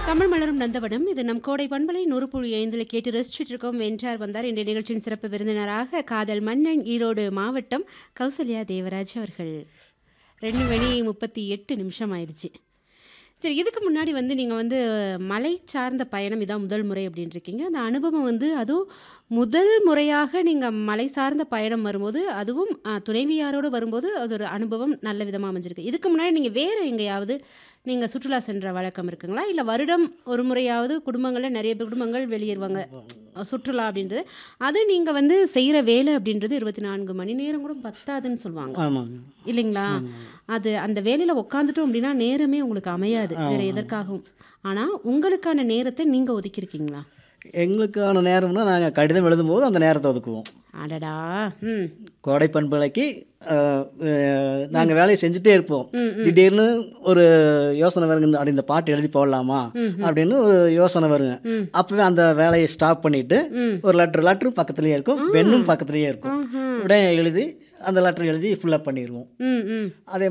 தமிழ் மலரும் நந்தவனம் இது நம் கோடை பண்பலை நூறு புள்ளி ஐந்தில் கேட்டு ரசிச்சுட்டு இருக்கோம் வென்றார் வந்தார் இன்றைய நிகழ்ச்சியின் சிறப்பு விருந்தினராக காதல் மன்னன் ஈரோடு மாவட்டம் கௌசல்யா தேவராஜ் அவர்கள் ரெண்டு மணி முப்பத்தி எட்டு நிமிஷம் ஆயிடுச்சு சரி இதுக்கு முன்னாடி வந்து நீங்கள் வந்து மலை சார்ந்த பயணம் இதான் முதல் முறை அப்படின்னு இருக்கீங்க அந்த அனுபவம் வந்து அதுவும் முதல் முறையாக நீங்கள் மலை சார்ந்த பயணம் வரும்போது அதுவும் ஆ, துணைவியாரோடு வரும்போது அது ஒரு அனுபவம் நல்ல விதமாக அமைஞ்சிருக்கு இதுக்கு முன்னாடி நீங்கள் வேறு எங்கேயாவது நீங்கள் சுற்றுலா சென்ற வழக்கம் இருக்குங்களா இல்லை வருடம் ஒரு முறையாவது குடும்பங்களில் நிறைய குடும்பங்கள் வெளியேறுவாங்க சுற்றுலா அப்படின்றது அது நீங்கள் வந்து செய்கிற வேலை அப்படின்றது இருபத்தி நான்கு மணி நேரம் கூட பத்தாதுன்னு சொல்லுவாங்க ஆமாங்க இல்லைங்களா அது அந்த வேலையில் உட்காந்துட்டோம் அப்படின்னா நேரமே உங்களுக்கு அமையாது வேற எதற்காகவும் ஆனால் உங்களுக்கான நேரத்தை நீங்கள் ஒதுக்கியிருக்கீங்களா எங்களுக்கான நேரம்னா நாங்கள் கடிதம் எழுதும்போது அந்த நேரத்தை ஒதுக்குவோம் அடடா ம் கோடை பண்பலைக்கு நாங்கள் வேலையை செஞ்சுட்டே இருப்போம் திடீர்னு ஒரு யோசனை வருங்க இந்த- அட இந்த பாட்டு எழுதி போடலாமா அப்படின்னு ஒரு யோசனை வருங்க அப்போவே அந்த வேலையை ஸ்டாப் பண்ணிட்டு ஒரு லெட்ரு லெட்ரு பக்கத்துலேயே இருக்கும் பெண்ணும் பக்கத்துலேயே இருக்கும் உடனே எழுதி அந்த லெட்ரு எழுதி ஃபுல்லப் பண்ணிடுவோம் ம் ம் அதே